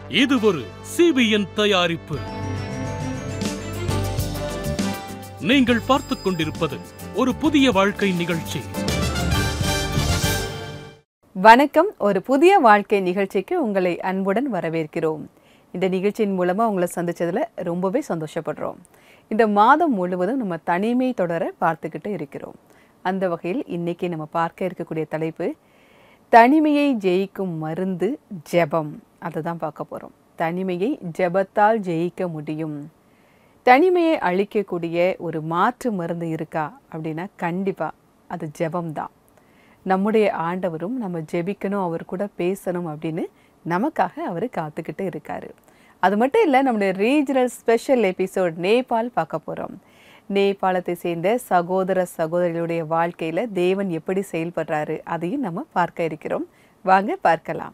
இது ஒரு சிபிஎன் தயாரிப்பு நீங்கள் பார்த்துக் கொண்டிருப்பது ஒரு புதிய வாழ்க்கை நிகழ்ச்சி வணக்கம் ஒரு புதிய வாழ்க்கை நிகழ்ச்சிக்கு உங்களை அன்புடன் வரவேற்கிறோம் இந்த நிகழ்ச்சியின் மூலமாக உங்களை சந்திச்சதுல ரொம்பவே சந்தோஷப்படுறோம் இந்த மாதம் முழுவதும் நம்ம தனிமை தொடர பார்த்துக்கிட்டு இருக்கிறோம் அந்த வகையில் இன்னைக்கு நம்ம பார்க்க இருக்கக்கூடிய தலைப்பு தனிமையை ஜெயிக்கும் மருந்து ஜெபம் அதை தான் பார்க்க போகிறோம் தனிமையை ஜெபத்தால் ஜெயிக்க முடியும் தனிமையை அழிக்கக்கூடிய ஒரு மாற்று மருந்து இருக்கா அப்படின்னா கண்டிப்பாக அது ஜெபம்தான் நம்முடைய ஆண்டவரும் நம்ம ஜெபிக்கணும் அவர் கூட பேசணும் அப்படின்னு நமக்காக அவர் காத்துக்கிட்டு இருக்காரு அது மட்டும் இல்லை நம்முடைய ரீஜனல் ஸ்பெஷல் எபிசோட் நேபாள் பார்க்க போகிறோம் நேபாளத்தை சேர்ந்த சகோதர சகோதரிகளுடைய வாழ்க்கையில் தேவன் எப்படி செயல்படுறாரு அதையும் நம்ம பார்க்க இருக்கிறோம் வாங்க பார்க்கலாம்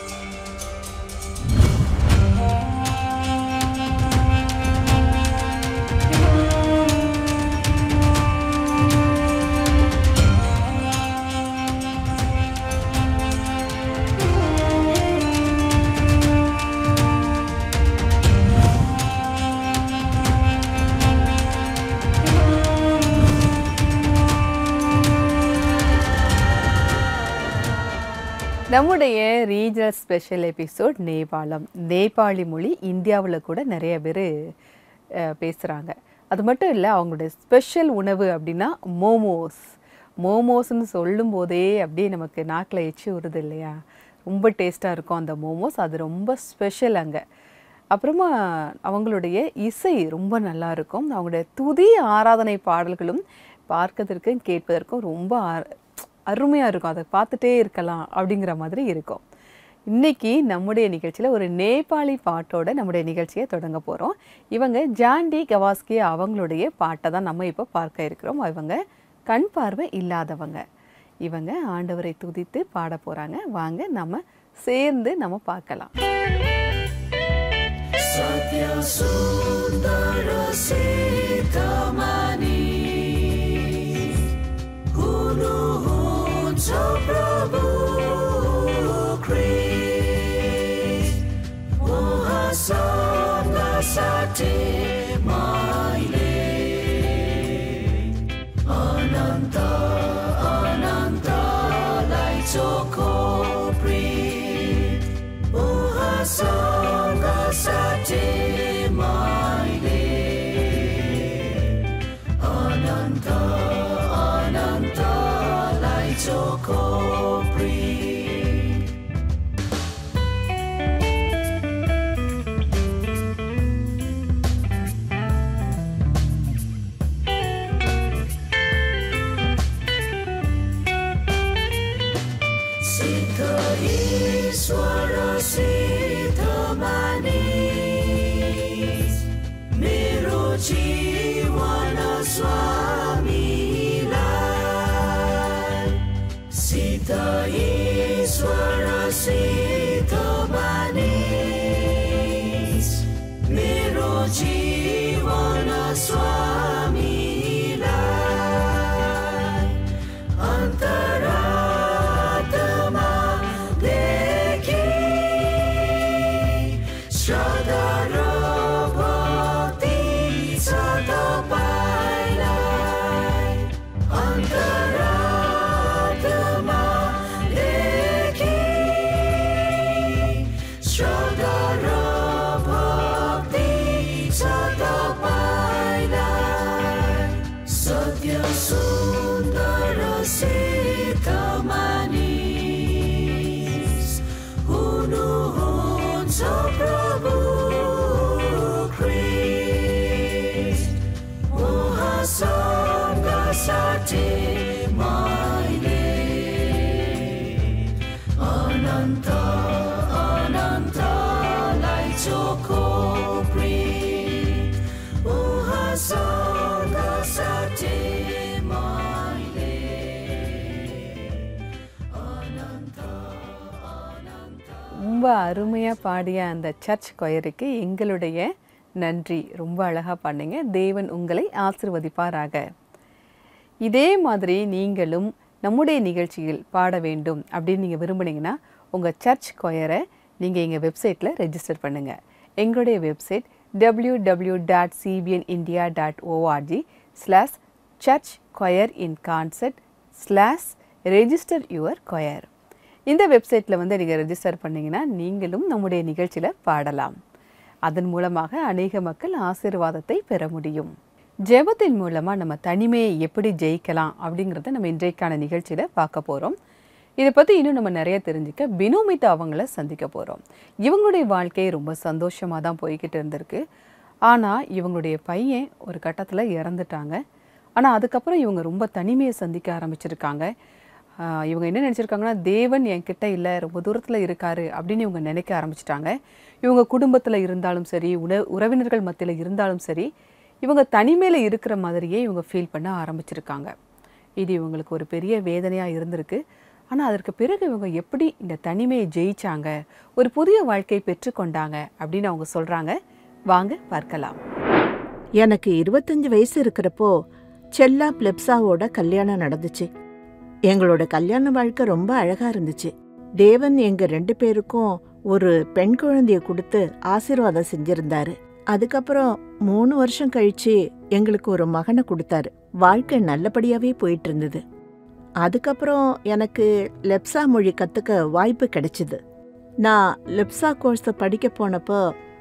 நம்முடைய ரீஜனல் ஸ்பெஷல் எபிசோட் நேபாளம் நேபாளி மொழி இந்தியாவில் கூட நிறைய பேர் பேசுகிறாங்க அது மட்டும் இல்லை அவங்களுடைய ஸ்பெஷல் உணவு அப்படின்னா மோமோஸ் மோமோஸ்னு சொல்லும் போதே அப்படியே நமக்கு நாக்கில் எச்சி வருது இல்லையா ரொம்ப டேஸ்ட்டாக இருக்கும் அந்த மோமோஸ் அது ரொம்ப ஸ்பெஷல் அங்கே அப்புறமா அவங்களுடைய இசை ரொம்ப நல்லா இருக்கும் அவங்களுடைய துதி ஆராதனை பாடல்களும் பார்க்கறதற்கும் கேட்பதற்கும் ரொம்ப ஆ- அருமையாக இருக்கும் அதை பார்த்துட்டே இருக்கலாம் அப்படிங்கிற மாதிரி இருக்கும் இன்னைக்கு நம்முடைய நிகழ்ச்சியில் ஒரு நேபாளி பாட்டோட நம்முடைய நிகழ்ச்சியை தொடங்க போகிறோம் இவங்க ஜாண்டி கவாஸ்கி அவங்களுடைய பாட்டை தான் நம்ம இப்போ பார்க்க இருக்கிறோம் இவங்க கண் பார்வை இல்லாதவங்க இவங்க ஆண்டவரை துதித்து பாட போகிறாங்க வாங்க நம்ம சேர்ந்து நம்ம பார்க்கலாம் ரொம்ப அருமையாக பாடிய அந்த சர்ச் கொயருக்கு எங்களுடைய நன்றி ரொம்ப அழகாக பாடினீங்க தேவன் உங்களை ஆசிர்வதிப்பாராக இதே மாதிரி நீங்களும் நம்முடைய நிகழ்ச்சியில் பாட வேண்டும் அப்படின்னு நீங்கள் விரும்புனீங்கன்னா உங்கள் சர்ச் கொயரை நீங்கள் எங்கள் வெப்சைட்டில் ரெஜிஸ்டர் பண்ணுங்கள் எங்களுடைய website W W dot CBN India dot ORG slash church choir in concert slash register your choir இந்த வெப்சைட்டில் வந்து நீங்கள் ரெஜிஸ்டர் பண்ணிங்கன்னா நீங்களும் நம்முடைய நிகழ்ச்சியில் பாடலாம் அதன் மூலமாக அநேக மக்கள் ஆசீர்வாதத்தை பெற முடியும் ஜெபத்தின் மூலமாக நம்ம தனிமையை எப்படி ஜெயிக்கலாம் அப்படிங்கிறத நம்ம இன்றைக்கான நிகழ்ச்சியில் பார்க்க போகிறோம் இதை பற்றி இன்னும் நம்ம நிறைய தெரிஞ்சுக்க பினோமிதா அவங்கள சந்திக்க போகிறோம் இவங்களுடைய வாழ்க்கை ரொம்ப சந்தோஷமாக தான் போய்கிட்டு இருந்திருக்கு ஆனால் இவங்களுடைய பையன் ஒரு கட்டத்தில் இறந்துட்டாங்க ஆனால் அதுக்கப்புறம் இவங்க ரொம்ப தனிமையை சந்திக்க ஆரம்பிச்சிருக்காங்க ஆஹ் இவங்க என்ன நினச்சிருக்காங்கன்னா தேவன் என்கிட்ட இல்லை ரொம்ப தூரத்தில் இருக்காரு அப்படின்னு இவங்க நினைக்க ஆரம்பிச்சிட்டாங்க இவங்க குடும்பத்தில் இருந்தாலும் சரி உண உறவினர்கள் மத்தியில் இருந்தாலும் சரி இவங்க தனிமையில் இருக்கிற மாதிரியே இவங்க ஃபீல் பண்ண ஆரம்பிச்சிருக்காங்க இது இவங்களுக்கு ஒரு பெரிய வேதனையாக இருந்திருக்கு ஆனால் அதற்கு பிறகு இவங்க எப்படி இந்த தனிமையை ஜெயிச்சாங்க ஒரு புதிய வாழ்க்கை பெற்றுக்கொண்டாங்க அப்படின்னு அவங்க சொல்கிறாங்க வாங்க பார்க்கலாம் எனக்கு இருபத்தஞ்சு வயசு இருக்கிறப்போ செல்லா பிளெப்ஸாவோட கல்யாணம் நடந்துச்சு எங்களோட கல்யாண வாழ்க்கை ரொம்ப அழகா இருந்துச்சு தேவன் எங்க ரெண்டு பேருக்கும் ஒரு பெண் குழந்தைய கொடுத்து ஆசீர்வாதம் செஞ்சிருந்தாரு அதுக்கப்புறம் மூணு வருஷம் கழிச்சு எங்களுக்கு ஒரு மகனை கொடுத்தாரு வாழ்க்கை நல்லபடியாவே போயிட்டு இருந்தது அதுக்கப்புறம் எனக்கு லெப்சா மொழி கத்துக்க வாய்ப்பு கிடைச்சிது நான் லெப்சா கோர்ஸை படிக்க போனப்போ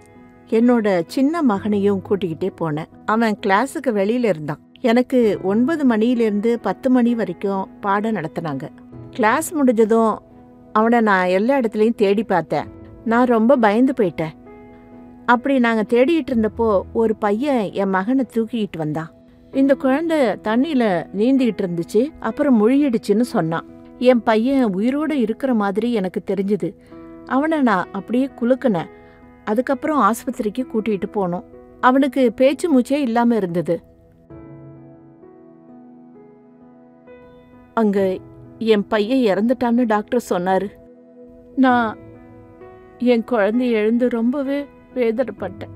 என்னோட சின்ன மகனையும் கூட்டிக்கிட்டே போனேன் அவன் கிளாஸுக்கு வெளியில இருந்தான் எனக்கு ஒன்பது மணியிலிருந்து பத்து மணி வரைக்கும் பாடம் நடத்தினாங்க கிளாஸ் முடிஞ்சதும் அவனை நான் எல்லா இடத்துலையும் தேடி பார்த்தேன் நான் ரொம்ப பயந்து போயிட்டேன் அப்படி நாங்கள் தேடிட்டு இருந்தப்போ ஒரு பையன் என் மகனை தூக்கிட்டு வந்தான் இந்த குழந்தை தண்ணியில நீந்திக்கிட்டு இருந்துச்சு அப்புறம் முழியிடுச்சுன்னு சொன்னான் என் பையன் உயிரோட இருக்கிற மாதிரி எனக்கு தெரிஞ்சுது அவனை நான் அப்படியே குலுக்கினேன் அதுக்கப்புறம் ஆஸ்பத்திரிக்கு கூட்டிட்டு போனோம் அவனுக்கு பேச்சு மூச்சே இல்லாம இருந்தது அங்க என் பையன் இறந்துட்டான்னு டாக்டர் சொன்னாரு நான் என் குழந்தை எழுந்து ரொம்பவே வேதனைப்பட்டேன்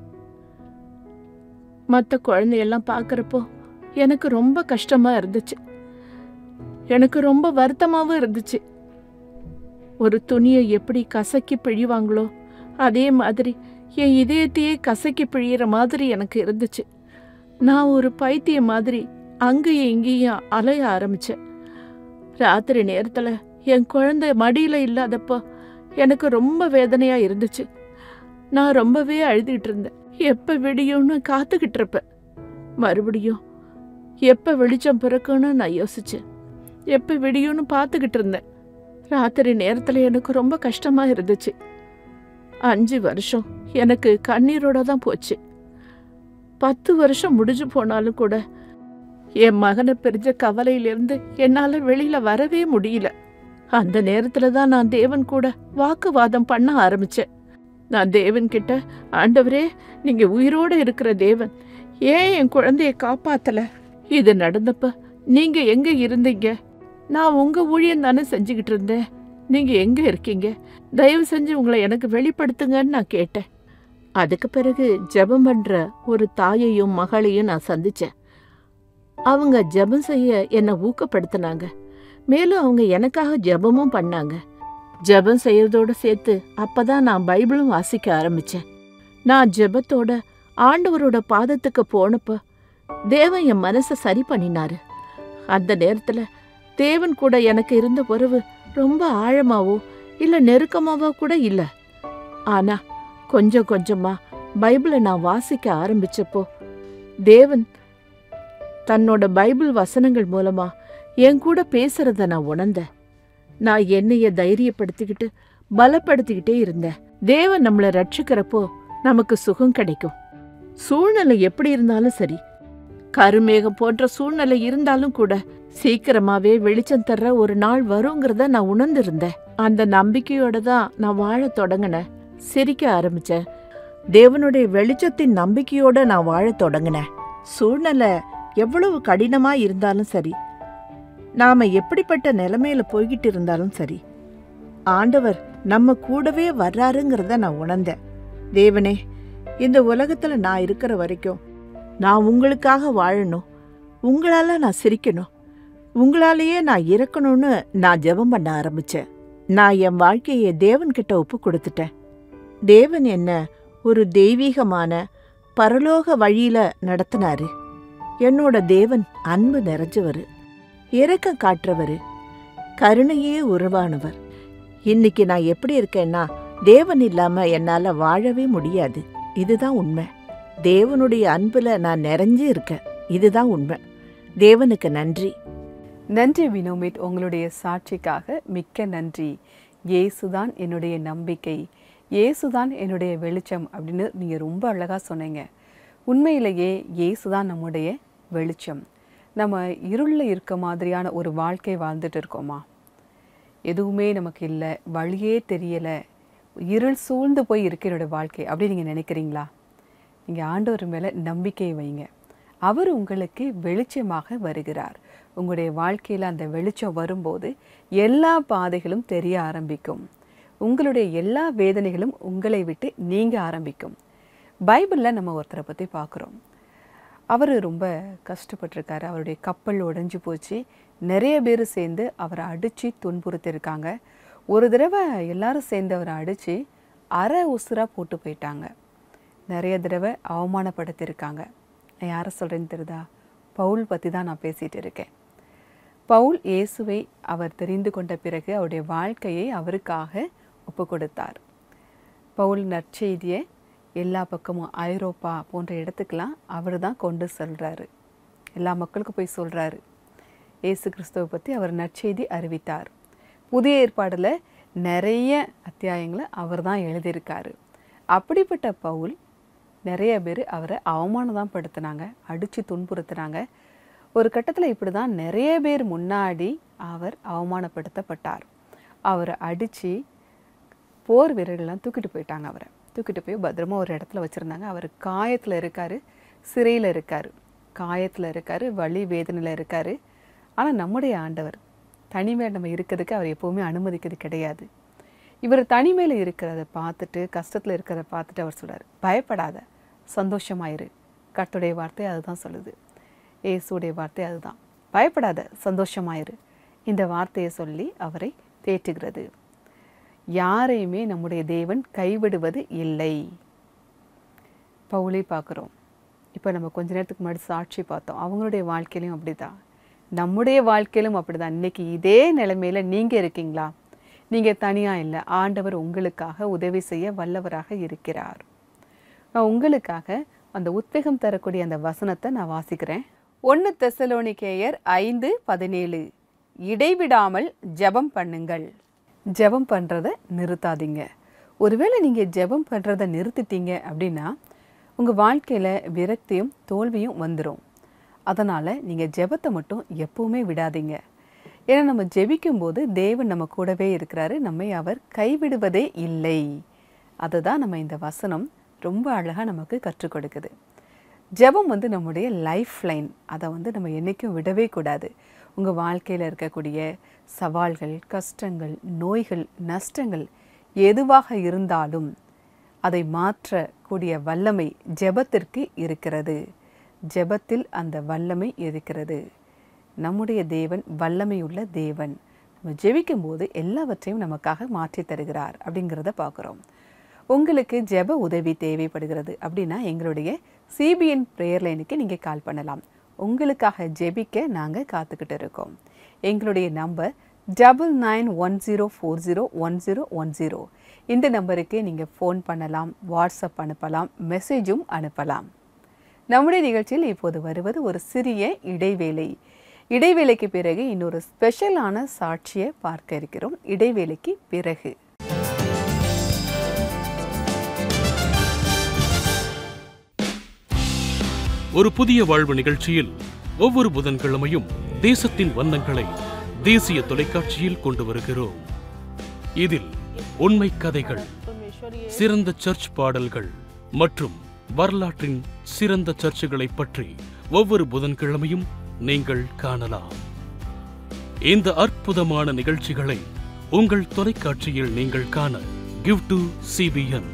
மற்ற குழந்தையெல்லாம் பார்க்கறப்போ எனக்கு ரொம்ப கஷ்டமா இருந்துச்சு எனக்கு ரொம்ப வருத்தமாவும் இருந்துச்சு ஒரு துணியை எப்படி கசக்கி பிழிவாங்களோ அதே மாதிரி என் இதயத்தையே கசக்கி பிழியிற மாதிரி எனக்கு இருந்துச்சு நான் ஒரு பைத்திய மாதிரி அங்கேயும் இங்கேயும் அலைய ஆரம்பிச்சேன் ராத்திரி நேரத்தில் என் குழந்தை மடியில் இல்லாதப்போ எனக்கு ரொம்ப வேதனையா இருந்துச்சு நான் ரொம்பவே அழுதுகிட்டு இருந்தேன் எப்போ விடியும்னு காத்துக்கிட்டு இருப்பேன் மறுபடியும் எப்போ வெளிச்சம் பிறக்கும்னு நான் யோசிச்சேன் எப்போ விடியும்னு பார்த்துக்கிட்டு இருந்தேன் ராத்திரி நேரத்தில் எனக்கு ரொம்ப கஷ்டமா இருந்துச்சு அஞ்சு வருஷம் எனக்கு கண்ணீரோட தான் போச்சு பத்து வருஷம் முடிஞ்சு போனாலும் கூட என் மகனை பிரிஞ்ச கவலையிலிருந்து என்னால வெளியில வரவே முடியல அந்த நேரத்துல தான் நான் தேவன் கூட வாக்குவாதம் பண்ண ஆரம்பிச்சேன் நான் தேவன் கிட்ட ஆண்டவரே நீங்க உயிரோட இருக்கிற தேவன் ஏன் என் குழந்தைய காப்பாத்தல இது நடந்தப்ப நீங்க எங்க இருந்தீங்க நான் உங்க ஊழியம் தானே செஞ்சுக்கிட்டு இருந்தேன் நீங்க எங்க இருக்கீங்க தயவு செஞ்சு உங்களை எனக்கு வெளிப்படுத்துங்கன்னு நான் கேட்டேன் அதுக்கு பிறகு ஜெபம் பண்ற ஒரு தாயையும் மகளையும் நான் சந்திச்சேன் அவங்க ஜெபம் செய்ய என்னை ஊக்கப்படுத்தினாங்க மேலும் அவங்க எனக்காக ஜெபமும் பண்ணாங்க ஜெபம் செய்யறதோட சேர்த்து அப்பதான் நான் பைபிளும் வாசிக்க ஆரம்பிச்சேன் நான் ஜெபத்தோட ஆண்டவரோட பாதத்துக்கு போனப்ப தேவன் என் மனசை சரி பண்ணினாரு அந்த நேரத்துல தேவன் கூட எனக்கு இருந்த உறவு ரொம்ப ஆழமாவோ இல்ல நெருக்கமாவோ கூட இல்ல ஆனா கொஞ்சம் கொஞ்சமா பைபிளை நான் வாசிக்க ஆரம்பிச்சப்போ தேவன் தன்னோட பைபிள் வசனங்கள் மூலமா என் கூட பேசுறத நான் உணர்ந்தேன் நான் என்னைய தைரியப்படுத்திக்கிட்டு பலப்படுத்திக்கிட்டே இருந்தேன் தேவன் நம்மளை ரட்சிக்கிறப்போ நமக்கு சுகம் கிடைக்கும் சூழ்நிலை எப்படி இருந்தாலும் சரி கருமேகம் போன்ற சூழ்நிலை இருந்தாலும் கூட சீக்கிரமாவே வெளிச்சம் தர்ற ஒரு நாள் வருங்கிறத நான் உணர்ந்திருந்தேன் அந்த நம்பிக்கையோட தான் நான் வாழத் தொடங்கினேன் சிரிக்க ஆரம்பிச்சேன் தேவனுடைய வெளிச்சத்தின் நம்பிக்கையோட நான் வாழத் தொடங்கினேன் சூழ்நிலை எவ்வளவு கடினமா இருந்தாலும் சரி நாம எப்படிப்பட்ட நிலைமையில போய்கிட்டு இருந்தாலும் சரி ஆண்டவர் நம்ம கூடவே வர்றாருங்கிறத நான் உணர்ந்தேன் தேவனே இந்த உலகத்துல நான் இருக்கிற வரைக்கும் நான் உங்களுக்காக வாழணும் உங்களால நான் சிரிக்கணும் உங்களாலேயே நான் இறக்கணும்னு நான் ஜெபம் பண்ண ஆரம்பிச்சேன் நான் என் வாழ்க்கையை தேவன்கிட்ட ஒப்பு கொடுத்துட்டேன் தேவன் என்ன ஒரு தெய்வீகமான பரலோக வழியில நடத்தினாரு என்னோட தேவன் அன்பு நிறைஞ்சவர் இரக்கம் காட்டுறவர் கருணையே உருவானவர் இன்னைக்கு நான் எப்படி இருக்கேன்னா தேவன் இல்லாம என்னால வாழவே முடியாது இதுதான் உண்மை தேவனுடைய அன்புல நான் நிறைஞ்சு இருக்கேன் இதுதான் உண்மை தேவனுக்கு நன்றி நன்றி வினோமிட் உங்களுடைய சாட்சிக்காக மிக்க நன்றி இயேசுதான் என்னுடைய நம்பிக்கை இயேசுதான் என்னுடைய வெளிச்சம் அப்படின்னு நீங்கள் ரொம்ப அழகாக சொன்னீங்க உண்மையிலேயே இயேசுதான் நம்முடைய வெளிச்சம் நம்ம இருளில் இருக்க மாதிரியான ஒரு வாழ்க்கை வாழ்ந்துட்டு இருக்கோமா எதுவுமே நமக்கு இல்லை வழியே தெரியலை இருள் சூழ்ந்து போய் இருக்க என்னோட வாழ்க்கை அப்படி நீங்கள் நினைக்கிறீங்களா நீங்கள் ஆண்டவர் மேலே நம்பிக்கை வைங்க அவர் உங்களுக்கு வெளிச்சமாக வருகிறார் உங்களுடைய வாழ்க்கையில் அந்த வெளிச்சம் வரும்போது எல்லா பாதைகளும் தெரிய ஆரம்பிக்கும் உங்களுடைய எல்லா வேதனைகளும் உங்களை விட்டு நீங்க ஆரம்பிக்கும் பைபிளில் நம்ம ஒருத்தரை பற்றி பார்க்குறோம் அவர் ரொம்ப கஷ்டப்பட்டிருக்காரு அவருடைய கப்பல் உடைஞ்சு போச்சு நிறைய பேர் சேர்ந்து அவரை அடித்து துன்புறுத்தியிருக்காங்க ஒரு தடவை எல்லாரும் சேர்ந்து அவரை அடித்து அரை உசுராக போட்டு போயிட்டாங்க நிறைய தடவை அவமானப்படுத்தியிருக்காங்க நான் யாரை சொல்கிறேன்னு தெரியுதா பவுல் பற்றி தான் நான் பேசிகிட்டு இருக்கேன் பவுல் இயேசுவை அவர் தெரிந்து கொண்ட பிறகு அவருடைய வாழ்க்கையை அவருக்காக ஒப்பு கொடுத்தார் பவுல் நற்செய்தியை எல்லா பக்கமும் ஐரோப்பா போன்ற இடத்துக்கெல்லாம் அவர் தான் கொண்டு செல்றாரு எல்லா மக்களுக்கும் போய் சொல்கிறாரு இயேசு கிறிஸ்துவை பற்றி அவர் நற்செய்தி அறிவித்தார் புதிய ஏற்பாடில் நிறைய அத்தியாயங்களை அவர் தான் எழுதியிருக்காரு அப்படிப்பட்ட பவுல் நிறைய பேர் அவரை அவமானம் தான் படுத்தினாங்க அடித்து துன்புறுத்தினாங்க ஒரு கட்டத்தில் இப்படி தான் நிறைய பேர் முன்னாடி அவர் அவமானப்படுத்தப்பட்டார் அவரை அடித்து போர் வீரர்கள்லாம் தூக்கிட்டு போயிட்டாங்க அவரை தூக்கிட்டு போய் பத்திரமா ஒரு இடத்துல வச்சுருந்தாங்க அவர் காயத்தில் இருக்கார் சிறையில் இருக்கார் காயத்தில் இருக்கார் வலி வேதனையில் இருக்கார் ஆனால் நம்முடைய ஆண்டவர் தனிமையில் நம்ம இருக்கிறதுக்கு அவர் எப்போவுமே அனுமதிக்கிறது கிடையாது இவர் தனிமையில் இருக்கிறத பார்த்துட்டு கஷ்டத்தில் இருக்கிறத பார்த்துட்டு அவர் சொல்றார் பயப்படாத சந்தோஷமாயிரு கர்த்தருடைய வார்த்தை அதுதான் சொல்லுது இயேசுடைய வார்த்தை அதுதான் பயப்படாத சந்தோஷமாயிரு இந்த வார்த்தையை சொல்லி அவரை தேற்றுகிறது யாரையுமே நம்முடைய தேவன் கைவிடுவது இல்லை பவுலை பார்க்குறோம் இப்போ நம்ம கொஞ்ச நேரத்துக்கு முன்னாடி சாட்சி பார்த்தோம் அவங்களுடைய வாழ்க்கையிலையும் அப்படிதான் நம்முடைய வாழ்க்கையிலும் அப்படிதான் இன்னைக்கு இதே நிலைமையில நீங்கள் இருக்கீங்களா நீங்கள் தனியாக இல்லை ஆண்டவர் உங்களுக்காக உதவி செய்ய வல்லவராக இருக்கிறார் நான் உங்களுக்காக அந்த உத்வேகம் தரக்கூடிய அந்த வசனத்தை நான் வாசிக்கிறேன் ஒன்று தெசலோனிக்கேயர் ஐந்து பதினேழு இடைவிடாமல் ஜெபம் பண்ணுங்கள் ஜெபம் பண்ணுறத நிறுத்தாதீங்க ஒருவேளை நீங்கள் ஜெபம் பண்ணுறத நிறுத்திட்டீங்க அப்படின்னா உங்கள் வாழ்க்கையில் விரக்தியும் தோல்வியும் வந்துடும் அதனால் நீங்கள் ஜெபத்தை மட்டும் எப்பவுமே விடாதீங்க ஏன்னா நம்ம ஜெபிக்கும்போது தேவன் நம்ம கூடவே இருக்கிறாரு நம்மை அவர் கைவிடுவதே இல்லை அதை தான் நம்ம இந்த வசனம் ரொம்ப அழகாக நமக்கு கற்றுக் கொடுக்குது ஜெபம் வந்து நம்முடைய லைஃப் லைன் அதை வந்து நம்ம என்றைக்கும் விடவே கூடாது உங்கள் வாழ்க்கையில் இருக்கக்கூடிய சவால்கள் கஷ்டங்கள் நோய்கள் நஷ்டங்கள் எதுவாக இருந்தாலும் அதை மாற்றக்கூடிய வல்லமை ஜெபத்திற்கு இருக்கிறது ஜெபத்தில் அந்த வல்லமை இருக்கிறது நம்முடைய தேவன் வல்லமையுள்ள தேவன் நம்ம ஜெபிக்கும்போது எல்லாவற்றையும் நமக்காக மாற்றி தருகிறார் அப்படிங்கிறத பார்க்குறோம் உங்களுக்கு ஜெப உதவி தேவைப்படுகிறது அப்படின்னா எங்களுடைய சிபிஎன் ப்ரேயர் லைனுக்கு நீங்கள் கால் பண்ணலாம் உங்களுக்காக ஜெபிக்க நாங்கள் காத்துக்கிட்டு இருக்கோம் எங்களுடைய number double nine one zero four zero one zero one zero இந்த நம்பருக்கு நீங்கள் ஃபோன் பண்ணலாம் வாட்ஸ்அப் அனுப்பலாம் மெசேஜும் அனுப்பலாம் நம்முடைய நிகழ்ச்சியில் இப்போது வருவது ஒரு சிறிய இடைவேளை இடைவேளைக்கு பிறகு இன்னொரு ஸ்பெஷலான சாட்சியை பார்க்க இருக்கிறோம் இடைவேளைக்கு பிறகு ஒரு புதிய வாழ்வு நிகழ்ச்சியில் ஒவ்வொரு புதன்கிழமையும் தேசத்தின் வண்ணங்களை தேசிய தொலைக்காட்சியில் கொண்டு வருகிறோம் இதில் உண்மை கதைகள் சிறந்த சர்ச் பாடல்கள் மற்றும் வரலாற்றின் சிறந்த சர்ச்சுகளை பற்றி ஒவ்வொரு புதன்கிழமையும் நீங்கள் காணலாம் இந்த அற்புதமான நிகழ்ச்சிகளை உங்கள் தொலைக்காட்சியில் நீங்கள் காண give to CBN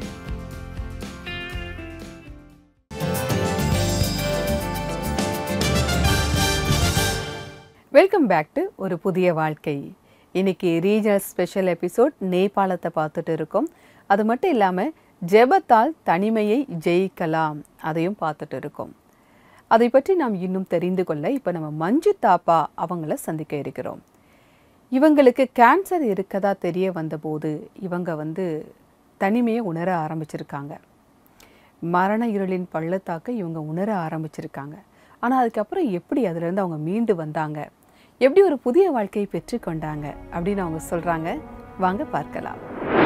welcome back to ஒரு புதிய வாழ்க்கை இன்னைக்கு ரீஜனல் ஸ்பெஷல் எபிசோட் நேபாளத்தை பார்த்துட்டு இருக்கோம் அது மட்டும் இல்லாமல் ஜெபத்தால் தனிமையை ஜெயிக்கலாம் அதையும் பார்த்துட்டு இருக்கோம் அதை பற்றி நாம் இன்னும் தெரிந்து கொள்ள இப்போ நம்ம மஞ்சு தாப்பா அவங்கள சந்திக்க இருக்கிறோம் இவங்களுக்கு கேன்சர் இருக்கதா தெரிய வந்தபோது இவங்க வந்து தனிமையை உணர ஆரம்பிச்சிருக்காங்க மரண இருளின் பள்ளத்தாக்க இவங்க உணர ஆரம்பிச்சிருக்காங்க ஆனால் அதுக்கப்புறம் எப்படி அதுலேருந்து அவங்க மீண்டு வந்தாங்க எப்படி ஒரு புதிய வாழ்க்கையை பெற்றுக்கொண்டாங்க அப்படின்னு அவங்க சொல்கிறாங்க வாங்க பார்க்கலாம்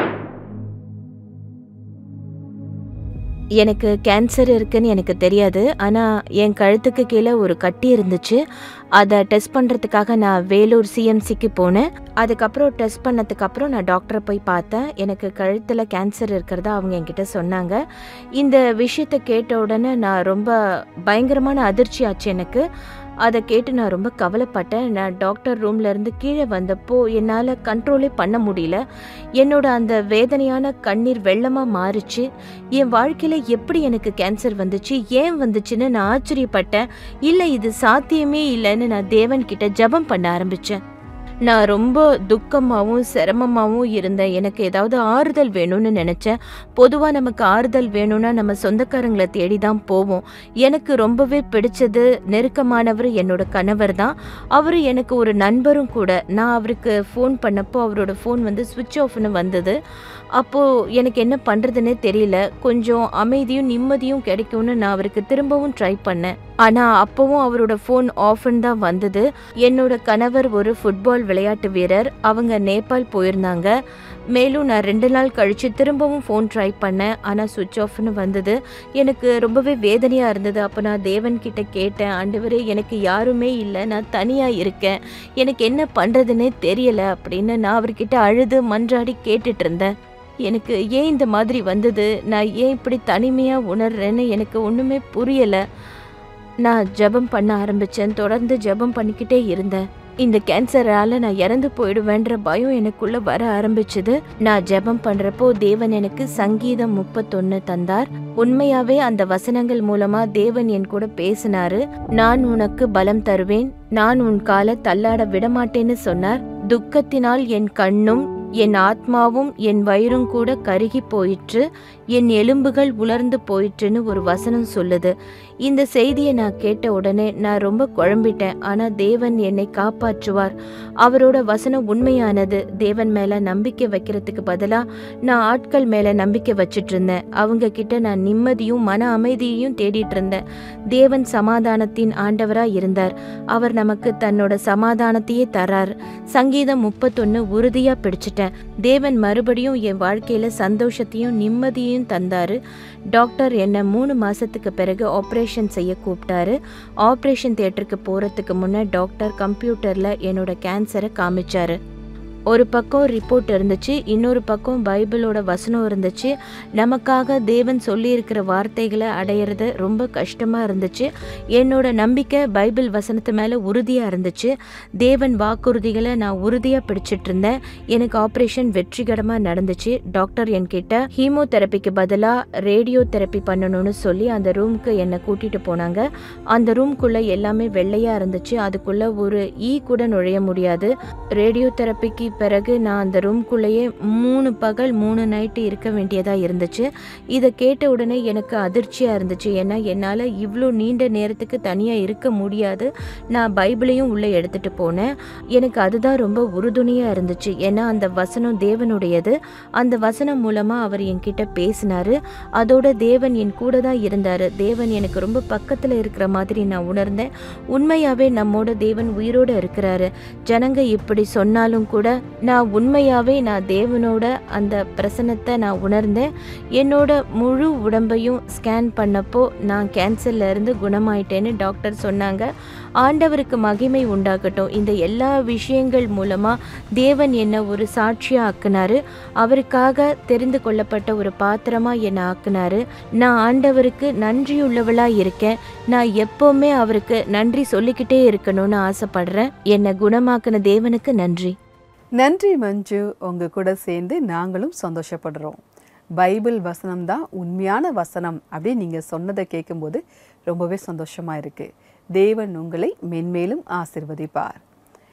எனக்கு கேன்சர் இருக்குன்னு எனக்கு தெரியாது ஆனால் என் கழுத்துக்கு கீழே ஒரு கட்டி இருந்துச்சு அதை டெஸ்ட் பண்ணுறதுக்காக நான் வேலூர் சிஎம்சிக்கு போனேன் அதுக்கப்புறம் டெஸ்ட் பண்ணதுக்கப்புறம் நான் டாக்டரை போய் பார்த்தேன் எனக்கு கழுத்தில் கேன்சர் இருக்கிறதா அவங்க என்கிட்ட சொன்னாங்க இந்த விஷயத்தை கேட்ட உடனே நான் ரொம்ப பயங்கரமான அதிர்ச்சி ஆச்சு எனக்கு அதை கேட்டு நான் ரொம்ப கவலைப்பட்டேன் நான் டாக்டர் ரூம்ல இருந்து கீழே வந்தப்போ என்னால் கண்ட்ரோலே பண்ண முடியல என்னோட அந்த வேதனையான கண்ணீர் வெள்ளமாக மாறிச்சு என் வாழ்க்கையில் எப்படி எனக்கு கேன்சர் வந்துச்சு ஏன் வந்துச்சுன்னு நான் ஆச்சரியப்பட்டேன் இல்லை இது சாத்தியமே இல்லைன்னு நான் தேவன் கிட்ட ஜெபம் பண்ண ஆரம்பித்தேன் நான் ரொம்ப துக்கமாகவும் சிரமமாகவும் இருந்தேன் எனக்கு ஏதாவது ஆறுதல் வேணும்னு நினச்சேன் பொதுவாக நமக்கு ஆறுதல் வேணும்னா நம்ம சொந்தக்காரங்களை தேடி தான் போவோம் எனக்கு ரொம்பவே பிடிச்சது நெருக்கமானவர் என்னோட கணவர் தான் அவர் எனக்கு ஒரு நண்பரும் கூட நான் அவருக்கு ஃபோன் பண்ணப்போ அவரோட ஃபோன் வந்து சுவிட்ச் ஆஃப்னு வந்தது அப்போது எனக்கு என்ன பண்ணுறதுனே தெரியல கொஞ்சம் அமைதியும் நிம்மதியும் கிடைக்கும்னு நான் அவருக்கு திரும்பவும் ட்ரை பண்ணேன் ஆனால் அப்போவும் அவரோட ஃபோன் ஆஃப்னு தான் வந்தது என்னோட கணவர் ஒரு ஃபுட்பால் விளையாட்டு வீரர் அவங்க நேபாள் போயிருந்தாங்க மேலும் நான் ரெண்டு நாள் கழித்து திரும்பவும் ஃபோன் ட்ரை பண்ணேன் ஆனால் சுவிட்ச் ஆஃப்னு வந்தது எனக்கு ரொம்பவே வேதனையாக இருந்தது அப்போ நான் தேவன் கிட்ட கேட்டேன் ஆண்டவரே எனக்கு யாருமே இல்லை நான் தனியாக இருக்கேன் எனக்கு என்ன பண்ணுறதுனே தெரியல அப்படின்னு நான் அவர்கிட்ட அழுது மன்றாடி கேட்டுட்டு இருந்தேன் எனக்கு ஏன் இந்த மாதிரி வந்தது நான் ஏன் இப்படி தனிமையாக உணர்றேன்னு எனக்கு ஒன்றுமே புரியலை நான் ஜெபம் பண்ண ஆரம்பித்தேன் தொடர்ந்து ஜெபம் பண்ணிக்கிட்டே இருந்தேன் இந்த கேன்சரால் நான் இறந்து போயிடுவேன்ற பயம் எனக்குள்ள வர ஆரம்பிச்சது நான் ஜெபம் பண்றப்போ தேவன் எனக்கு சங்கீதம் முப்பத்தொன்னு தந்தார் உண்மையாவே அந்த வசனங்கள் மூலமா தேவன் என் கூட பேசினாரு நான் உனக்கு பலம் தருவேன் நான் உன் கால தள்ளாட விடமாட்டேன்னு சொன்னார் துக்கத்தினால் என் கண்ணும் என் ஆத்மாவும் என் வயிறும் கூட கருகி போயிற்று என் எலும்புகள் உலர்ந்து போயிற்றுன்னு ஒரு வசனம் சொல்லுது இந்த செய்தியை நான் கேட்ட உடனே நான் ரொம்ப குழம்பிட்டேன் ஆனால் தேவன் என்னை காப்பாற்றுவார் அவரோட வசனம் உண்மையானது தேவன் மேலே நம்பிக்கை வைக்கிறதுக்கு பதிலாக நான் ஆட்கள் மேலே நம்பிக்கை வச்சிட்டு இருந்தேன் அவங்க கிட்ட நான் நிம்மதியும் மன அமைதியையும் தேடிட்டு இருந்தேன் தேவன் சமாதானத்தின் ஆண்டவராக இருந்தார் அவர் நமக்கு தன்னோட சமாதானத்தையே தரார் சங்கீதம் முப்பத்தொன்று உறுதியாக பிடிச்சிட்டேன் தேவன் மறுபடியும் என் வாழ்க்கையில் சந்தோஷத்தையும் நிம்மதியையும் தந்தாரு டாக்டர் என்னை மூணு மாசத்துக்கு பிறகு ஆப்ரேஷன் செய்ய கூப்பிட்டாரு ஆப்ரேஷன் தியேட்டருக்கு போகிறதுக்கு முன்னே டாக்டர் கம்ப்யூட்டரில் என்னோட கேன்சரை காமிச்சாரு ஒரு பக்கம் ரிப்போர்ட் இருந்துச்சு இன்னொரு பக்கம் பைபிளோட வசனம் இருந்துச்சு நமக்காக தேவன் சொல்லியிருக்கிற வார்த்தைகளை அடையிறது ரொம்ப கஷ்டமாக இருந்துச்சு என்னோட நம்பிக்கை பைபிள் வசனத்து மேலே உறுதியாக இருந்துச்சு தேவன் வாக்குறுதிகளை நான் உறுதியாக பிடிச்சிட்டு இருந்தேன் எனக்கு ஆப்ரேஷன் வெற்றிகரமாக நடந்துச்சு டாக்டர் என்கிட்ட ஹீமோதெரப்பிக்கு பதிலாக ரேடியோ தெரப்பி பண்ணணும்னு சொல்லி அந்த ரூமுக்கு என்னை கூட்டிகிட்டு போனாங்க அந்த ரூம்குள்ளே எல்லாமே வெள்ளையாக இருந்துச்சு அதுக்குள்ளே ஒரு ஈ கூட நுழைய முடியாது ரேடியோ தெரப்பிக்கு பிறகு நான் அந்த ரூம்குள்ளேயே மூணு பகல் மூணு நைட்டு இருக்க வேண்டியதாக இருந்துச்சு இதை கேட்ட உடனே எனக்கு அதிர்ச்சியாக இருந்துச்சு ஏன்னா என்னால் இவ்வளோ நீண்ட நேரத்துக்கு தனியாக இருக்க முடியாது நான் பைபிளையும் உள்ளே எடுத்துகிட்டு போனேன் எனக்கு அதுதான் ரொம்ப உறுதுணையாக இருந்துச்சு ஏன்னா அந்த வசனம் தேவனுடையது அந்த வசனம் மூலமாக அவர் என்கிட்ட பேசினாரு அதோட தேவன் என் கூட தான் இருந்தார் தேவன் எனக்கு ரொம்ப பக்கத்தில் இருக்கிற மாதிரி நான் உணர்ந்தேன் உண்மையாகவே நம்மோட தேவன் உயிரோடு இருக்கிறாரு ஜனங்க இப்படி சொன்னாலும் கூட நான் உண்மையாகவே நான் தேவனோட அந்த பிரசனத்தை நான் உணர்ந்தேன் என்னோட முழு உடம்பையும் ஸ்கேன் பண்ணப்போ நான் கேன்சர்ல இருந்து குணமாயிட்டேன்னு டாக்டர் சொன்னாங்க ஆண்டவருக்கு மகிமை உண்டாகட்டும் இந்த எல்லா விஷயங்கள் மூலமா தேவன் என்னை ஒரு சாட்சியா ஆக்குனாரு அவருக்காக தெரிந்து கொள்ளப்பட்ட ஒரு பாத்திரமா என்னை ஆக்குனாரு நான் ஆண்டவருக்கு நன்றியுள்ளவளா இருக்கேன் நான் எப்பவுமே அவருக்கு நன்றி சொல்லிக்கிட்டே இருக்கணும்னு ஆசைப்படுறேன் என்னை குணமாக்குன தேவனுக்கு நன்றி நன்றி மஞ்சு உங்க கூட சேர்ந்து நாங்களும் சந்தோஷப்படுறோம் பைபிள் வசனம் தான் உண்மையான வசனம் அப்படின்னு நீங்கள் சொன்னதை கேட்கும்போது ரொம்பவே சந்தோஷமா இருக்கு தேவன் உங்களை மென்மேலும் ஆசிர்வதிப்பார்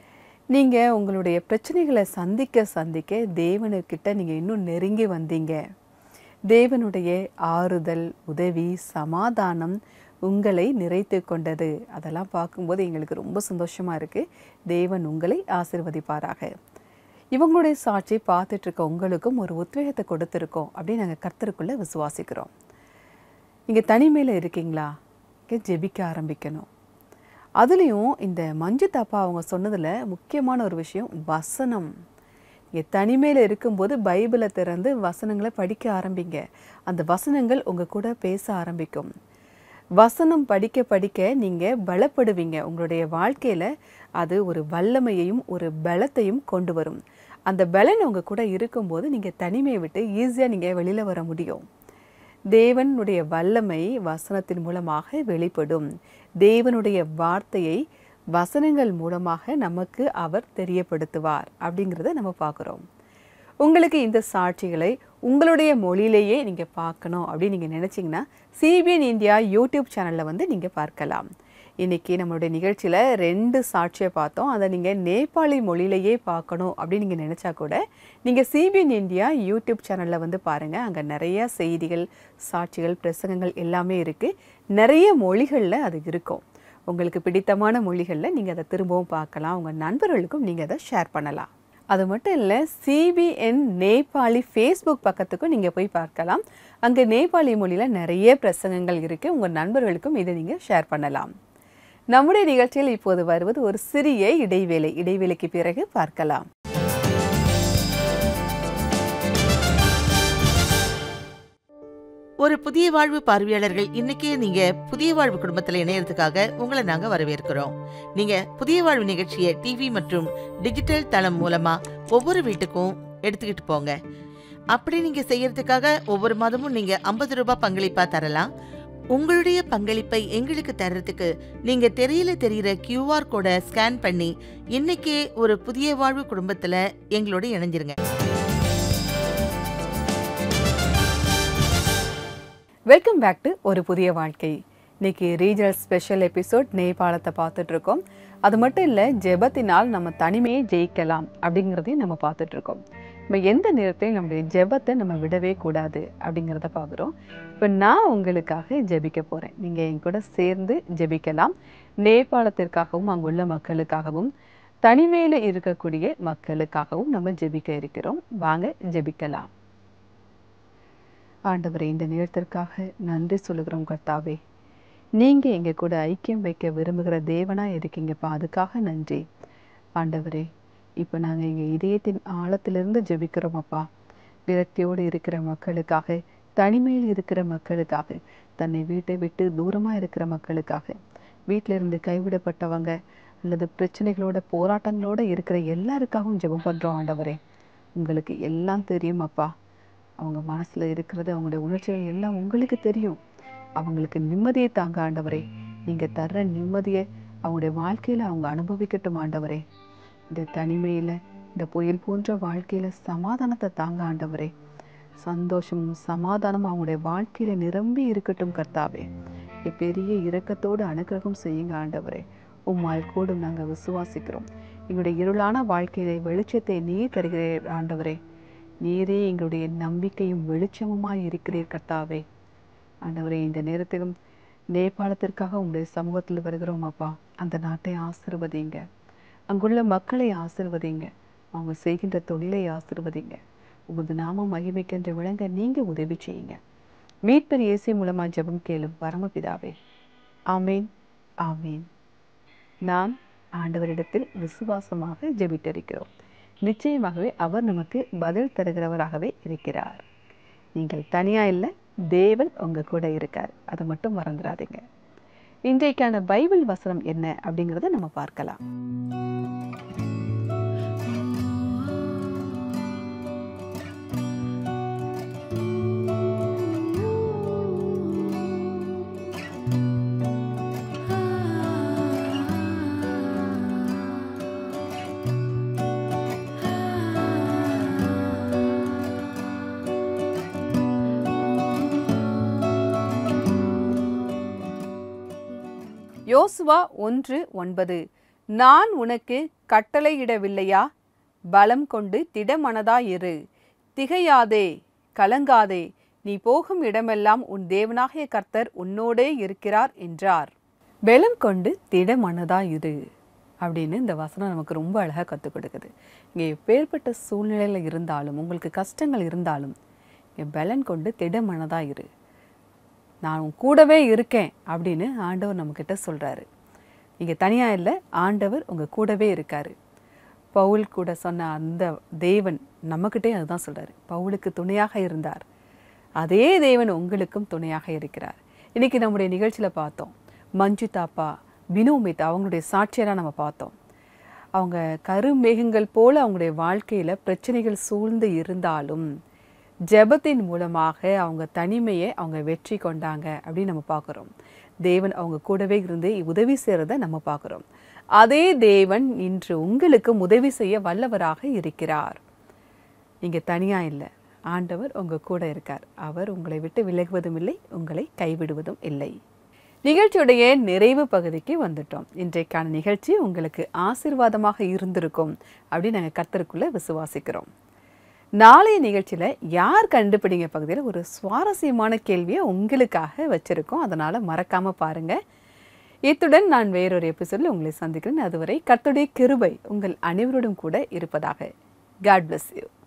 நீங்கள் உங்களுடைய பிரச்சனைகளை சந்திக்க சந்திக்க தேவனுக்கிட்ட நீங்கள் இன்னும் நெருங்கி வந்தீங்க தேவனுடைய ஆறுதல் உதவி சமாதானம் உங்களை நிறைத்து கொண்டது அதெல்லாம் பார்க்கும்போது எங்களுக்கு ரொம்ப சந்தோஷமாக இருக்குது தேவன் உங்களை ஆசிர்வதிப்பாராக இவங்களுடைய சாட்சி பார்த்துட்டு இருக்க உங்களுக்கும் ஒரு உத்வேகத்தை கொடுத்துருக்கோம் அப்படின்னு நாங்கள் கர்த்தருக்குள்ளே விசுவாசிக்கிறோம் இங்கே தனிமையில் இருக்கீங்களா இங்கே ஜெபிக்க ஆரம்பிக்கணும் அதுலேயும் இந்த மஞ்சு தாப்பா அவங்க சொன்னதில் முக்கியமான ஒரு விஷயம் வசனம் நீங்கள் தனிமையில் இருக்கும்போது பைபிளை திறந்து வசனங்களை படிக்க ஆரம்பிங்க அந்த வசனங்கள் உங்கள் கூட பேச ஆரம்பிக்கும் வசனம் படிக்க படிக்க நீங்கள் பலப்படுவீங்க உங்களுடைய வாழ்க்கையில் அது ஒரு வல்லமையையும் ஒரு பலத்தையும் கொண்டு வரும் அந்த பலன் உங்கள் கூட இருக்கும்போது நீங்கள் தனிமையை விட்டு ஈஸியாக நீங்கள் வெளியில் வர முடியும் தேவனுடைய வல்லமை வசனத்தின் மூலமாக வெளிப்படும் தேவனுடைய வார்த்தையை வசனங்கள் மூலமாக நமக்கு அவர் தெரியப்படுத்துவார் அப்படிங்கிறத நம்ம பார்க்குறோம் உங்களுக்கு இந்த சாட்சிகளை உங்களுடைய மொழியிலேயே நீங்கள் பார்க்கணும் அப்படின்னு நீங்கள் நினச்சிங்கன்னா சிபிஎன் இந்தியா யூடியூப் சேனலில் வந்து நீங்கள் பார்க்கலாம் இன்றைக்கி நம்மளுடைய நிகழ்ச்சியில் ரெண்டு சாட்சியை பார்த்தோம் அதை நீங்கள் நேபாளி மொழியிலேயே பார்க்கணும் அப்படின்னு நீங்கள் நினச்சா கூட நீங்கள் சிபிஎன் இந்தியா யூடியூப் சேனலில் வந்து பாருங்கள் அங்கே நிறைய செய்திகள் சாட்சிகள் பிரசங்கங்கள் எல்லாமே இருக்குது நிறைய மொழிகளில் அது இருக்கும் உங்களுக்கு பிடித்தமான மொழிகளில் நீங்கள் அதை திரும்பவும் பார்க்கலாம் உங்கள் நண்பர்களுக்கும் நீங்கள் அதை ஷேர் பண்ணலாம் அது மட்டும் இல்லை சிபிஎன் நேபாளி ஃபேஸ்புக் பக்கத்துக்கும் நீங்கள் போய் பார்க்கலாம் அங்கே நேபாளி மொழியில் நிறைய பிரசங்கங்கள் இருக்குது உங்கள் நண்பர்களுக்கும் இதை நீங்கள் ஷேர் பண்ணலாம் நம்முடைய நிகழ்ச்சியில் இப்போது வருவது ஒரு சிறிய இடைவேளை இடைவேளைக்கு பிறகு பார்க்கலாம் ஒரு புதிய வாழ்வு பார்வையாளர்கள் இன்னைக்கே நீங்க புதிய வாழ்வு குடும்பத்துல இணையறதுக்காக உங்களை நாங்க வரவேற்கிறோம் நீங்க புதிய வாழ்வு நிகழ்ச்சியை டிவி மற்றும் டிஜிட்டல் தளம் மூலமா ஒவ்வொரு வீட்டுக்கும் எடுத்துக்கிட்டு போங்க அப்படி நீங்க செய்யறதுக்காக ஒவ்வொரு மாதமும் நீங்க ஐம்பது ரூபாய் பங்களிப்பா தரலாம் உங்களுடைய பங்களிப்பை எங்களுக்கு தர்றதுக்கு நீங்க தெரியல தெரியிற கியூஆர் கோடை ஸ்கேன் பண்ணி இன்னைக்கே ஒரு புதிய வாழ்வு குடும்பத்துல எங்களோட இணைஞ்சிருங்க வெல்கம் பேக் டு ஒரு புதிய வாழ்க்கை இன்னைக்கு ரீஜனல் ஸ்பெஷல் எபிசோட் நேபாளத்தை பார்த்துட்டு இருக்கோம் அது மட்டும் இல்லை ஜெபத்தினால் நம்ம தனிமையை ஜெயிக்கலாம் அப்படிங்கிறதையும் நம்ம பார்த்துட்டு இருக்கோம் நம்ம எந்த நேரத்தையும் நம்முடைய ஜெபத்தை நம்ம விடவே கூடாது அப்படிங்கிறத பார்க்குறோம் இப்போ நான் உங்களுக்காக ஜெபிக்க போகிறேன் நீங்கள் என் கூட சேர்ந்து ஜெபிக்கலாம் நேபாளத்திற்காகவும் அங்குள்ள மக்களுக்காகவும் தனிமையில் இருக்கக்கூடிய மக்களுக்காகவும் நம்ம ஜெபிக்க இருக்கிறோம் வாங்க ஜெபிக்கலாம் ஆண்டவரே இந்த நேரத்திற்காக நன்றி சொல்லுகிறோம் கர்த்தாவே நீங்கள் எங்கள் கூட ஐக்கியம் வைக்க விரும்புகிற தேவனாக இருக்கீங்கப்பா அதுக்காக நன்றி ஆண்டவரே இப்போ நாங்கள் எங்கள் இதயத்தின் ஆழத்திலிருந்து ஜெபிக்கிறோம் அப்பா விரக்தியோடு இருக்கிற மக்களுக்காக தனிமையில் இருக்கிற மக்களுக்காக தன்னை வீட்டை விட்டு தூரமாக இருக்கிற மக்களுக்காக வீட்டில இருந்து கைவிடப்பட்டவங்க அல்லது பிரச்சனைகளோட போராட்டங்களோட இருக்கிற எல்லாருக்காகவும் ஜெபம் பண்ணுறோம் ஆண்டவரே உங்களுக்கு எல்லாம் தெரியும் அப்பா அவங்க மனசில் இருக்கிறது அவங்களுடைய உணர்ச்சிகள் எல்லாம் உங்களுக்கு தெரியும் அவங்களுக்கு நிம்மதியை தாங்க ஆண்டவரே நீங்கள் தர்ற நிம்மதியை அவங்களுடைய வாழ்க்கையில் அவங்க அனுபவிக்கட்டும் ஆண்டவரே இந்த தனிமையில் இந்த புயல் போன்ற வாழ்க்கையில் சமாதானத்தை தாங்க ஆண்டவரே சந்தோஷமும் சமாதானமும் அவங்களுடைய வாழ்க்கையில் நிரம்பி இருக்கட்டும் கர்த்தாவே இ- பெரிய இரக்கத்தோடு அனுகிரகம் செய்யுங்க ஆண்டவரே உம்மால் கூடும் நாங்கள் விசுவாசிக்கிறோம் எங்களுடைய இருளான வாழ்க்கையில வெளிச்சத்தை நீர் தருகிறீர் ஆண்டவரே நீரே எங்களுடைய நம்பிக்கையும் வெளிச்சமுமாய் இருக்கிறீர் கர்த்தாவே ஆண்டவரே இந்த நேரத்திலும் நேபாளத்திற்காக உங்களுடைய சமூகத்தில் வருகிறோம் அப்பா அந்த நாட்டை ஆசிர்வதிங்க அங்குள்ள மக்களை ஆசிர்வதிங்க அவங்க செய்கின்ற தொழிலை ஆசிர்வதிங்க உமது நாமம் மகிமைக்கென்று விளங்க நீங்க உதவி செய்யுங்க மீட்பர் இயேசு மூலமா ஜெபம் கேளும் பரமபிதாவே ஆமீன் ஆமீன் நாம் ஆண்டவரிடத்தில் விசுவாசமாக ஜெபித்திருக்கிறோம் நிச்சயமாகவே அவர் நமக்கு பதில் தருகிறவராகவே இருக்கிறார் நீங்கள் தனியா இல்லை தேவன் உங்க கூட இருக்கார் அதை மட்டும் மறந்துடாதீங்க இன்றைக்கான பைபிள் வசனம் என்ன அப்படிங்கிறத நம்ம பார்க்கலாம் யோசுவா ஒன்று ஒன்பது நான் உனக்கு கட்டளையிடவில்லையா பலம் கொண்டு திடமனதாயிரு திகையாதே கலங்காதே நீ போகும் இடமெல்லாம் உன் தேவனாகிய கர்த்தர் உன்னோடே இருக்கிறார் என்றார் பலம் கொண்டு திடமனதாயிரு அப்படின்னு இந்த வசனம் நமக்கு ரொம்ப அழகாக கற்றுக் கொடுக்குது இங்கே எப்பேற்பட்ட சூழ்நிலையில் இருந்தாலும் உங்களுக்கு கஷ்டங்கள் இருந்தாலும் இங்கே பலன் கொண்டு திடமனதாக இரு நான் உன் கூடவே இருக்கேன் அப்படின்னு ஆண்டவர் நம்மக்கிட்ட சொல்கிறாரு நீங்கள் தனியாக இல்லை ஆண்டவர் உங்கள் கூடவே இருக்காரு பவுல் கூட சொன்ன அந்த தேவன் நம்மக்கிட்டே அதுதான் சொல்கிறாரு பவுலுக்கு துணையாக இருந்தார் அதே தேவன் உங்களுக்கும் துணையாக இருக்கிறார் இன்னைக்கு நம்முடைய நிகழ்ச்சியில் பார்த்தோம் மஞ்சு தாப்பா வினோமித் அவங்களுடைய சாட்சியெல்லாம் நம்ம பார்த்தோம் அவங்க கருமேகங்கள் போல அவங்களுடைய வாழ்க்கையில் பிரச்சனைகள் சூழ்ந்து இருந்தாலும் ஜெபத்தின் மூலமாக அவங்க தனிமையை அவங்க வெற்றி கொண்டாங்க அப்படின்னு நம்ம பார்க்குறோம் தேவன் அவங்க கூடவே இருந்து உதவி செய்கிறத நம்ம பார்க்குறோம் அதே தேவன் இன்று உங்களுக்கு உதவி செய்ய வல்லவராக இருக்கிறார் நீங்கள் தனியாக இல்லை ஆண்டவர் உங்கள் கூட இருக்கார் அவர் உங்களை விட்டு விலகுவதும் இல்லை உங்களை கைவிடுவதும் இல்லை நிகழ்ச்சியுடைய நிறைவு பகுதிக்கு வந்துட்டோம் இன்றைக்கான நிகழ்ச்சி உங்களுக்கு ஆசீர்வாதமாக இருந்திருக்கும் அப்படின்னு நாங்கள் கர்த்தருக்குள்ள விசுவாசிக்கிறோம் நாளைய நிகழ்ச்சியில் யார் கண்டுபிடிங்க பகுதியில் ஒரு சுவாரஸ்யமான கேள்வியை உங்களுக்காக வச்சுருக்கோம் அதனால் மறக்காமல் பாருங்கள் இத்துடன் நான் வேறொரு எபிசோடில் உங்களை சந்திக்கிறேன் அதுவரை கர்த்தருடைய கிருபை உங்கள் அனைவரோடும் கூட இருப்பதாக காட் bless யூ